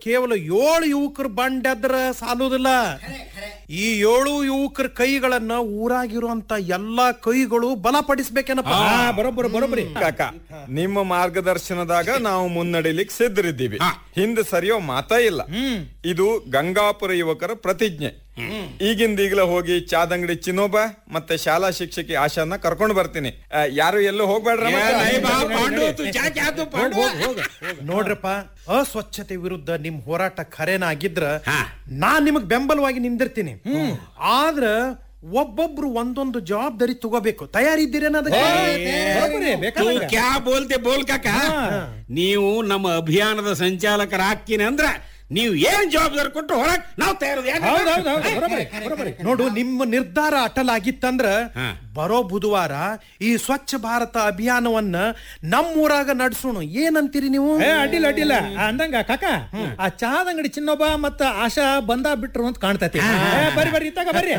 ಕೇವಲ ಏಳು ಯುವಕರು ಬಂಡೆದ್ರ ಸಾಲುದಿಲ್ಲ ಈ ಏಳು ಯುವಕರ ಕೈಗಳನ್ನ ಊರಾಗಿರುವಂತ ಎಲ್ಲಾ ಕೈಗಳು ಬಲಪಡಿಸ್ಬೇಕೇನಪ್ಪ ಹಾ ಬರೋಬ್ಬರ ಬರೋಬ್ಬರಿ ಕಾಕ ನಿಮ್ಮ ಮಾರ್ಗದರ್ಶನದಾಗ ನಾವು ಮುನ್ನಡಿಲಿಕ್ಕೆ ಸಿದ್ಧರಿದ್ದೀವಿ ಹಿಂದೆ ಸರಿಯೋ ಮಾತಾ ಇಲ್ಲ ಇದು ಗಂಗಾಪುರ ಯುವಕರ ಪ್ರತಿಜ್ಞೆ ಈಗಿಂದ ಈಗಲೇ ಹೋಗಿ ಚಾದಂಗಡಿ ಚಿನ್ನೋಬ ಮತ್ತೆ ಶಾಲಾ ಶಿಕ್ಷಕಿ ಆಶಾನ ಕರ್ಕೊಂಡು ಬರ್ತೀನಿ ಆ, ಯಾರು ಎಲ್ಲೂ ಹೋಗ್ಬೇಡ್ರ ನೋಡ್ರಪ್ಪ ಅಸ್ವಚ್ಛತೆ ವಿರುದ್ಧ ನಿಮ್ ಹೋರಾಟ ಖರೇನ ಆಗಿದ್ರ ನಾನ್ ನಿಮಗ್ ಬೆಂಬಲವಾಗಿ ನಿಂದಿರ್ತೀನಿ ಆದ್ರ ಒಬ್ಬೊಬ್ರು ಒಂದೊಂದು ಜವಾಬ್ದಾರಿ ತಗೋಬೇಕು ತಯಾರಿದ್ದೀರೇನ ಅದಕ್ಕೆ ಬರೋಬ್ಬರಿ तू ಬೇಕಾದಂಗ. क्या बोलते बोल ಕಾಕ ನೀವು ನಮ್ಮ ಅಭಿಯಾನದ ಸಂಚಾಲಕರಾಗ್ತೀನಿ ಅಂದ್ರ ನೀವು ಏನ್ ಜವಾಬ್ದಾರಿ ಕೊಟ್ಟು ಹೊರಗ್ ನಾವು ತಯಾರದ ಹೌದ್ ಹೌದ್ ಹೌದ್ ಬರೋಬ್ಬರಿ ಬರೋಬ್ಬರಿ ನೋಡು ನಿಮ್ಮ ನಿರ್ಧಾರ ಅಟಲ್ ಆಗಿತ್ತಂದ್ರ ಬರೋ ಬುಧವಾರ ಈ ಸ್ವಚ್ಛ ಭಾರತ ಅಭಿಯಾನವನ್ನ ನಮ್ಮೂರಾಗ ನಡ್ಸೋಣ ಏನಂತೀರಿ ನೀವು ಏ ಅಡ್ಡಿಲ್ಲ ಅಡ್ಡಿಲ್ಲ ಆ, ಅಂದಂಗ ಕಾಕ ಆ ಚಹಾದ ಅಂಗಡಿ ಚಿನ್ನೊಬ್ಬ ಮತ್ತ ಆಶಾ ಬಂದ ಬಿಟ್ರು ಅಂತ ಕಾಣ್ತೈತಿ ಏ, ಬರ್ರಿ ಬರ್ರಿ ಇತ್ತಾಗ ಬರ್ರಿ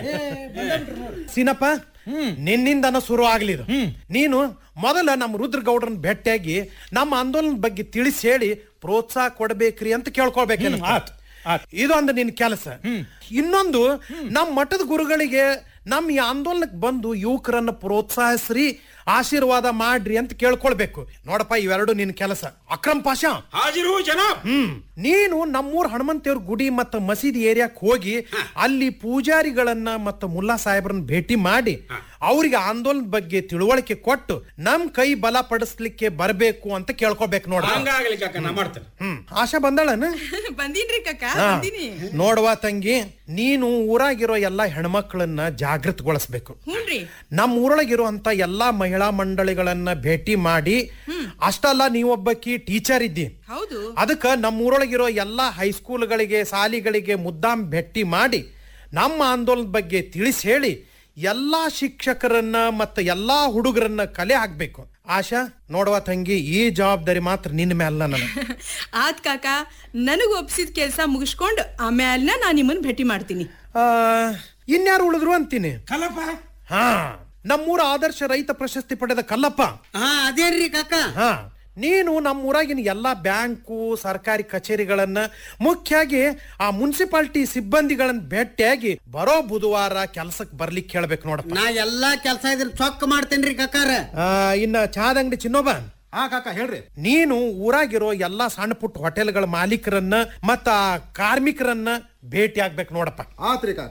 ಸೀನಪ್ಪ ನಿನ್ನಿಂದನ ಶುರು ಆಗ್ಲಿ ಇದು ನೀನು ಮೊದಲ ನಮ್ಮ ರುದ್ರಗೌಡ್ರನ್ ಭೇಟಿಯಾಗಿ ನಮ್ಮ ಆಂದೋಲನದ ಬಗ್ಗೆ ತಿಳಿಸಿ ಹೇಳಿ ಪ್ರೋತ್ಸಾಹ ಕೊಡ್ಬೇಕ್ರಿ ಅಂತ ಕೇಳ್ಕೊಳ್ಬೇಕೇನು ಆತ್, ಆತ್. ಇದೊಂದು ನಿನ್ ಕೆಲಸ ಇನ್ನೊಂದು ನಮ್ಮ ಮಠದ ಗುರುಗಳಿಗೆ ನಮ್ಮ ಈ ಆಂದೋಲನಕ್ಕೆ ಬಂದು ಯುವಕರನ್ನ ಪ್ರೋತ್ಸಾಹಿಸ್ರಿ ಆಶೀರ್ವಾದ ಮಾಡ್ರಿ ಅಂತ ಕೇಳ್ಕೊಳ್ಬೇಕು ನೋಡಪ್ಪ ಇವೆರಡು ನಿನ್ ಕೆಲಸ ಅಕ್ರಮ್ ಪಾಷಾ ಹಾಜಿರು ಜನ ಹ್ಮ್ ನೀನು ನಮ್ಮೂರ್ ಹನುಮಂತೇವ್ರ ಗುಡಿ ಮತ್ತ ಮಸೀದಿ ಏರಿಯಾಕ್ ಹೋಗಿ ಅಲ್ಲಿ ಪೂಜಾರಿಗಳನ್ನ ಮತ್ತ ಮುಲ್ಲಾ ಸಾಹೇಬ್ರನ್ನ ಭೇಟಿ ಮಾಡಿ ಅವ್ರಿಗೆ ಆಂದೋಲನದ ಬಗ್ಗೆ ತಿಳುವಳಿಕೆ ಕೊಟ್ಟು ನಮ್ ಕೈ ಬಲ ಪಡಿಸ್ಲಿಕ್ಕೆ ಬರ್ಬೇಕು ಅಂತ ಕೇಳ್ಕೊಬೇಕು ನೋಡ ಹಂಗಾಗ್ಲಿ ಕಾಕ ನಾ ಮಾಡ್ತೇನೆ ಹ್ಮ್ ಆಶಾ ಬಂದಾಳನ ಬಂದೀನ್ರಿ ಕಕ್ಕ ಹಾ. ಬಂದೀನಿ ನೋಡ್ವಾ ತಂಗಿ ನೀನು ಊರಾಗಿರೋ ಎಲ್ಲಾ ಹೆಣ್ಮಕ್ಳನ್ನ ಜಾಗೃತಗೊಳಿಸ್ಬೇಕು ಹ್ಞೂನ್ರಿ ನಮ್ಮ ಊರೊಳಗಿರುವಂತ ಎಲ್ಲಾ ಮಹಿಳಾ ಮಂಡಳಿಗಳನ್ನ ಭೇಟಿ ಮಾಡಿ ಅಷ್ಟಲ್ಲ ನೀವೊಬ್ಬಕಿ ಟೀಚರ್ ಇದ್ದಿ ಹೌದು ಅದಕ್ಕ ನಮ್ಮ ಊರೊಳಗಿರೋ ಎಲ್ಲಾ ಹೈಸ್ಕೂಲ್ಗಳಿಗೆ ಶಾಲಿಗಳಿಗೆ ಮುದ್ದಾಂ ಭೇಟಿ ಮಾಡಿ ನಮ್ಮ ಆಂದೋಲನದ ಬಗ್ಗೆ ತಿಳಿಸಿ ಹೇಳಿ ಎಲ್ಲಾ ಶಿಕ್ಷಕರನ್ನ ಮತ್ತು ಎಲ್ಲಾ ಹುಡುಗರನ್ನ ಕಲೆ ಹಾಕ್ಬೇಕು ಆಶಾ ನೋಡುವ ತಂಗಿ ಈ ಜವಾಬ್ದಾರಿ ಮಾತ್ರ ನಿನ್ನ ಮೇಲೆ ನನಗೆ ಆತ್ ಕಾಕ ನನಗ್ ಒಪ್ಸಿದ ಕೆಲ್ಸ ಮುಗಿಸ್ಕೊಂಡ್ ಆಮ್ಯಾಲ್ನ ನಾ ನಿಮ್ಮನ್ ಭೇಟಿ ಮಾಡ್ತೀನಿ ಆ, ಇನ್ಯಾರು ಉಳಿದ್ರು ಅಂತೀನಿ ಕಲ್ಲಪ್ಪ ಹಾ ನಮ್ಮೂರ ಆದರ್ಶ ರೈತ ಪ್ರಶಸ್ತಿ ಪಡೆದ ಕಲ್ಲಪ್ಪ ಹಾ ಅದೇನ್ರಿ ಕಾಕ ಹಾ ನೀನು ನಮ್ಮ ಊರಾಗಿನ ಎಲ್ಲಾ ಬ್ಯಾಂಕು ಸರ್ಕಾರಿ ಕಚೇರಿಗಳನ್ನ ಮುಖ್ಯವಾಗಿ ಆ ಮುನ್ಸಿಪಾಲಿಟಿ ಸಿಬ್ಬಂದಿಗಳನ್ನ ಭೇಟಿಯಾಗಿ ಬರೋ ಬುಧವಾರ ಕೆಲ್ಸಕ್ಕೆ ಬರ್ಲಿಕ್ಕೆ ಕೇಳ್ಬೇಕು ನೋಡಪ್ಪ ನಾ ಎಲ್ಲಾ ಕೆಲ್ಸ ಇದ್ರ ಚೊಕ್ಕ ಮಾಡ್ತೇನ್ರಿ ಕಾಕಾರ ಆ, ಇನ್ನ ಚಹಾದ ಅಂಗಡಿ ಚಿನ್ನೋಬ ಹಾ ಕಾಕ ಹೇಳ್ರಿ ನೀನು ಊರಾಗಿರೋ ಎಲ್ಲಾ ಸಣ್ಣ ಪುಟ್ಟ ಹೋಟೆಲ್ಗಳ ಮಾಲೀಕರನ್ನ ಮತ್ತ ಆ ಕಾರ್ಮಿಕರನ್ನ ಭೇಟಿ ಆಗ್ಬೇಕು ನೋಡಪ್ಪ ಆತ್ರಿ ಕಾಕ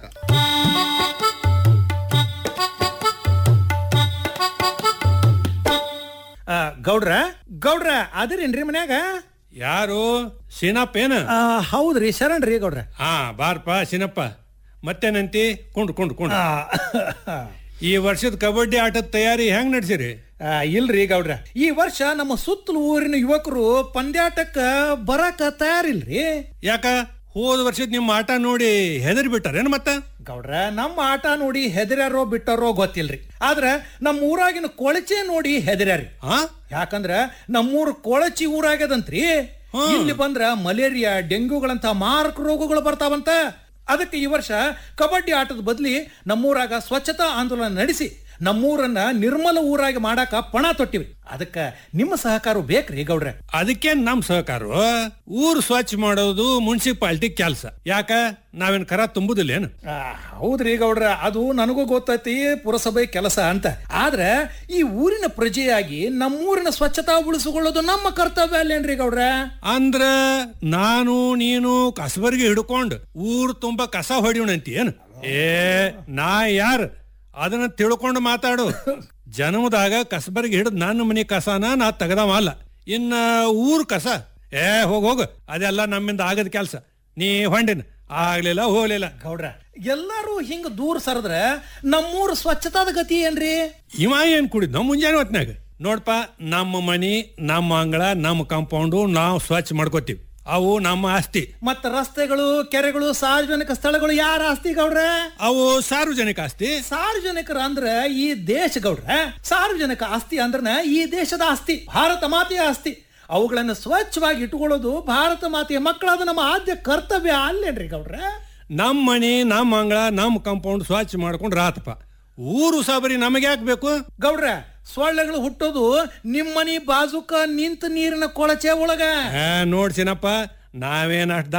ಆ, ಗೌಡ್ರ ಗೌಡ್ರ ಅದಿರೇನ್ರಿ ಮನ್ಯಾಗ ಯಾರು ಸೀನಪ್ಪ ಏನ ಆ, ಹೌದ್ರಿ ಶರಣ್ರಿ ಗೌಡ್ರ ಹಾ ಬಾರಪ್ಪ ಸೀನಪ್ಪ ಮತ್ತೇನಂತಿ ಕೊಂಡ್ರು ಕೊಂಡ್ರು ಕೊಂಡ್ರು ಆ, ಈ ವರ್ಷದ ಕಬಡ್ಡಿ ಆಟದ ತಯಾರಿ ಹೆಂಗ್ ನಡೆಸಿರಿ ಆ, ಇಲ್ರಿ ಗೌಡ್ರ ಈ ವರ್ಷ ನಮ್ಮ ಸುತ್ತಲೂ ಊರಿನ ಯುವಕರು ಪಂದ್ಯಾಟಕ್ಕ ಬರಕ ತಯಾರಿಲ್ರಿ ಯಾಕ ಹೋದ ವರ್ಷದ ನಿಮ್ಮ ಆಟ ನೋಡಿ ಹೆದರಿ ಬಿಟ್ಟಾರೇನು ಮತ್ತ ಗೌಡ್ರ ನಮ್ಮ ಆಟ ನೋಡಿ ಹೆದರ್ಯಾರೋ ಬಿಟ್ಟಾರೋ ಗೊತ್ತಿಲ್ರಿ ಆದ್ರ ನಮ್ಮ ಊರಾಗಿನ ಕೊಳಚೆ ನೋಡಿ ಹೆದರ್ಯಾರಿ ಹಾ ಯಾಕಂದ್ರ ನಮ್ಮೂರು ಕೊಳಚಿ ಊರಾಗ್ಯದಂತ್ರಿ ಇಲ್ಲಿ ಬಂದ್ರ ಮಲೇರಿಯಾ ಡೆಂಗ್ಯೂಗಳಂತ ಮಾರಕ ರೋಗಗಳು ಬರ್ತಾವಂತ ಅದಕ್ಕೆ ಈ ವರ್ಷ ಕಬಡ್ಡಿ ಆಟದ ಬದ್ಲಿ ನಮ್ಮೂರಾಗ ಸ್ವಚ್ಛತಾ ಆಂದೋಲನ ನಡೆಸಿ ನಮ್ಮೂರನ್ನ ನಿರ್ಮಲ ಊರಾಗಿ ಮಾಡಾಕ ಪಣ ತೊಟ್ಟಿವಿ ಅದಕ್ಕ ನಿಮ್ಮ ಸಹಕಾರ ಬೇಕ್ರಿ ಗೌಡ್ರೆ ಅದಕ್ಕೆ ನಮ್ ಸಹಕಾರ ಊರು ಸ್ವಚ್ಛ ಮಾಡೋದು ಮುನ್ಸಿಪಾಲ್ಟಿ ಕೆಲಸ ಯಾಕ ನಾವೇನ್ ಕರ ತುಂಬುದಿಲ್ಲ ಏನು ಆ, ಹೌದ್ರಿ ಗೌಡ್ರ ಅದು ನನಗೂ ಗೊತ್ತೈತಿ ಪುರಸಭೆ ಕೆಲಸ ಅಂತ ಆದ್ರೆ ಈ ಊರಿನ ಪ್ರಜೆಯಾಗಿ ನಮ್ಮೂರಿನ ಸ್ವಚ್ಛತಾ ಉಳಿಸಿಕೊಳ್ಳೋದು ನಮ್ಮ ಕರ್ತವ್ಯ ಅಲ್ಲೇನ್ರಿ ಗೌಡ್ರ ಅಂದ್ರ ನಾನು ನೀನು ಕಸಬರ್ಗಿ ಹಿಡ್ಕೊಂಡು ಊರ್ ತುಂಬಾ ಕಸ ಹೊಡಿಯೋಣಂತಿ ಏನು ಏ ನಾ ಯಾರು ಅದನ್ನ ತಿಳ್ಕೊಂಡು ಮಾತಾಡು ಜನ್ಮದಾಗ ಕಸಬರ್ಗಿ ಹಿಡಿದ್ ನನ್ನ ಮನೆ ಕಸನ ನಾ ತೆಗದವ ಅಲ್ಲ ಇನ್ನ ಊರ್ ಕಸ ಏ ಹೋಗ್ ಹೋಗು ಅದೆಲ್ಲ ನಮ್ಮಿಂದ ಆಗದ ಕೆಲ್ಸ ನೀ ಹೊಂಡಿನ ಆಗ್ಲಿಲ್ಲ ಹೋಗ್ಲಿಲ್ಲ ಗೌಡ್ರ ಎಲ್ಲಾರು ಹಿಂಗ ದೂರ ಸರದ್ರ ನಮ್ಮೂರ ಸ್ವಚ್ಛತಾದ ಗತಿ ಏನ್ರಿ ಇವ ಏನ್ ಕುಡಿದ್ ನಾವು ಮುಂಜಾನೆ ಹೊತ್ನಾಗ ನೋಡ್ಪ ನಮ್ಮ ಮನಿ ನಮ್ಮ ಅಂಗಳ ನಮ್ಮ ಕಾಂಪೌಂಡು ನಾವು ಸ್ವಚ್ಛ ಮಾಡ್ಕೋತೀವಿ ಅವು ನಮ್ಮ ಆಸ್ತಿ ಮತ್ತ ರಸ್ತೆಗಳು ಕೆರೆಗಳು ಸಾರ್ವಜನಿಕ ಸ್ಥಳಗಳು ಯಾರ ಆಸ್ತಿ ಗೌಡ್ರ ಅವು ಸಾರ್ವಜನಿಕ ಆಸ್ತಿ ಸಾರ್ವಜನಿಕರ ಅಂದ್ರ ಈ ದೇಶ ಗೌಡ್ರ ಸಾರ್ವಜನಿಕ ಆಸ್ತಿ ಅಂದ್ರನ ಈ ದೇಶದ ಆಸ್ತಿ ಭಾರತ ಮಾತೆಯ ಆಸ್ತಿ ಅವುಗಳನ್ನ ಸ್ವಚ್ಛವಾಗಿ ಇಟ್ಕೊಳ್ಳೋದು ಭಾರತ ಮಾತೆಯ ಮಕ್ಕಳಾದ ನಮ್ಮ ಆದ್ಯ ಕರ್ತವ್ಯ ಅಲ್ಲೇನ್ರಿ ಗೌಡ್ರ ನಮ್ಮ ಮನಿ ನಮ್ಮ ಅಂಗಳ ನಮ್ಮ ಕಾಂಪೌಂಡ್ ಸ್ವಚ್ಛ ಮಾಡ್ಕೊಂಡು ರಾತಪ್ಪ ಊರು ಸಾಬರಿ ನಮಗೆ ಯಾಕೆ ಬೇಕು ಗೌಡ್ರ ಸೊಳ್ಳೆಗಳು ಹುಟ್ಟೋದು ನಿಮ್ಮನಿ ಬಾಜುಕ ನಿಂತ ನೀರಿನ ಕೊಳಚೆ ಒಳಗ ನೋಡ್ಸಿನಪ್ಪ ನಾವೇನ್ ಅಷ್ಟ್